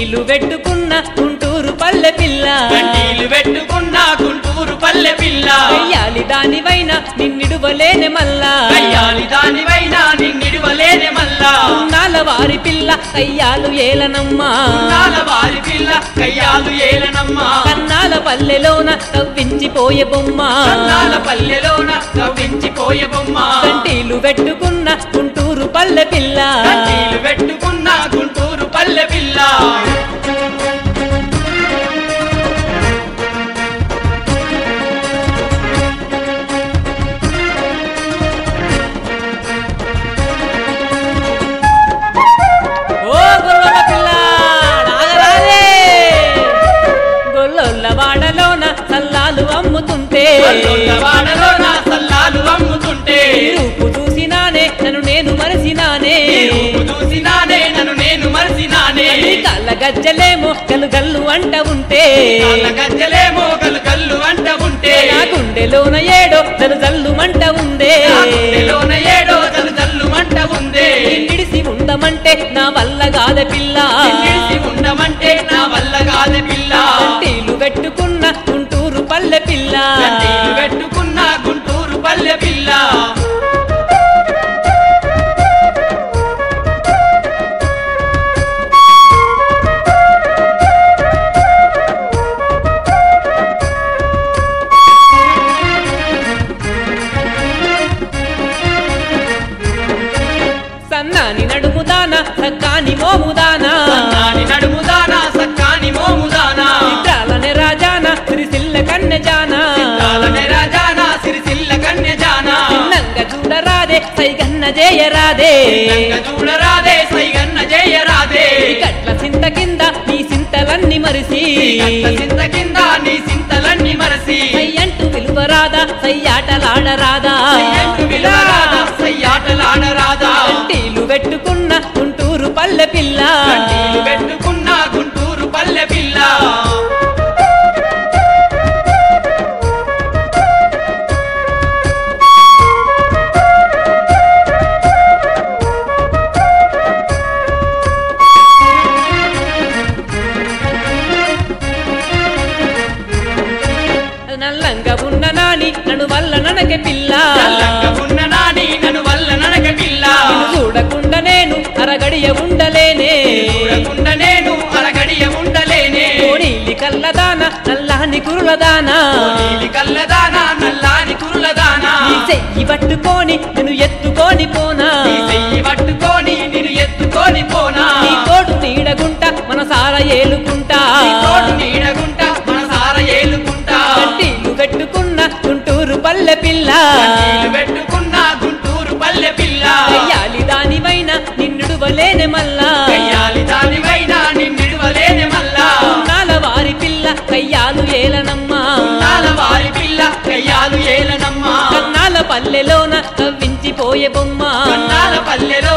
కంటీలు పెట్టుకున్న గుంటూరు పల్లె పిల్ల కంటీలు పెట్టుకున్న గుంటూరు పల్లె పిల్ల కయ్యాలి దానివైన నిన్నిడువలేని మల్లా కయ్యాలి దానివైనా నిన్నిడువలేనే మల్లా నాల వారి పిల్ల కయ్యాలు ఏలనమ్మా నాల వారి పిల్ల కయ్యాలు ఏలనమ్మా కన్నాల పల్లెలోన కవ్వించిపోయే బొమ్మ కన్నాల పల్లెలోన కవ్వించిపోయే బొమ్మ కంటీలు పెట్టుకున్న గుంటూరు పల్లె పిల్ల కంటీలు పెట్టుకున్న గుంటూరు పల్లె పిల్ల ఓ గొల్లల పిల్ల నాగరాజే గొల్లొల్ల వాడలోన సల్లాలు అమ్ముతుంటే పల్లొల్ల వాడలోన సల్లాలు అమ్ముతుంటే ఈ రూపు చూసినానే నన్ను నేను మరసినానే ఈ రూపు చూసినానే నన్ను నేను మరిసినానే నీ కళ్ళ గజ్జలేమో గల్లు గల్లు అంట ఉంటే కాళ్ళ గజ్జలేమో గలు గల్లు అంట ఉంటే నా గుండెలోన ఏడో జల్లు జల్లు మంట ఉందే నా గుండెలోన ఏడో జలు జల్లు మంట ఉందే నిడిసి ఉండమంటే నా వల్ల కాద పిల్ల నిలిచి ఉండమంటే నా వల్ల కాదే పిల్ల కంటీలు పెట్టుకున్న గుంటూరు పల్లె పిల్ల కంటీలు పెట్టుకున్న గుంటూరు పల్లె పిల్ల సన్నాని నడుముదానా సక్కాని మోముదానా సన్నాని నడుముదానా సక్కాని మోముదానా చిత్రాలనే రాజానా సిరిసిల్ల కన్నె జానా కాలనే రాజానా సిరిసిల్ల కన్య జానా చిన్నంగా చూడరాదే సైగన్న జేయరాదే రంగ చూడరాదే సైగన్న జయరాదే కట్ల సింత కింద నీ సింతలన్నీ మరిసి కట్ల సింత కింద నీ సింతలన్నీ మరసి సయ్యంటూ పిలువరాదా సయ్యాటలాడరాదా సయ్యంటు విలువరాదా సయ్యాటలాడరాదా కంటీలు పెట్టుకున్న గుంటూరు పల్లె పిల్ల కంటీలు పెట్టుకున్న గుంటూరు పల్లె పిల్ల నల్లంగా ఉన్న నాని నన్ను వల్ల ననకె పిల్ల చల్లంగా ఉన్న నాని నన్ను వల్ల నడక పిల్ల నిన్ను చూడకుండా నేను అరగడియ ఉండలేనే చూడకుండా నేను అరగడియ ఉండలేనే కోడీలి కల్లదాన నల్లాని కురులదానా నీలి కల్లదానా నల్లాని కురులదానా నీ చెయ్యి పట్టుకొని నేను ఎత్తుకొని పోనా నీ చెయ్యి పట్టుకొని నిన్ను ఎత్తుకొని పోనా నీ తోడు నీడగుంట మనసార ఏలుకుంటా నీ తోడు నీడగుంట మనసార ఏలుకుంటా కంటీలు పెట్టుకున్న గుంటూరు పల్లె పిల్ల నీళ్ళు పెట్టుకున్న గుంటూరు పల్లె పిల్ల కయ్యాలి దానివైన నిన్నుడువలేని మల్లా కయ్యాలి దానివైనా నిన్నిడువలేని మల్లా నాల వారి పిల్ల కయ్యాలు ఏలనమ్మా నాల వారి పిల్ల కయ్యాలు ఏలనమ్మా కన్నాల పల్లెలోన కవ్వించిపోయే బొమ్మ కన్నాల పల్లెలో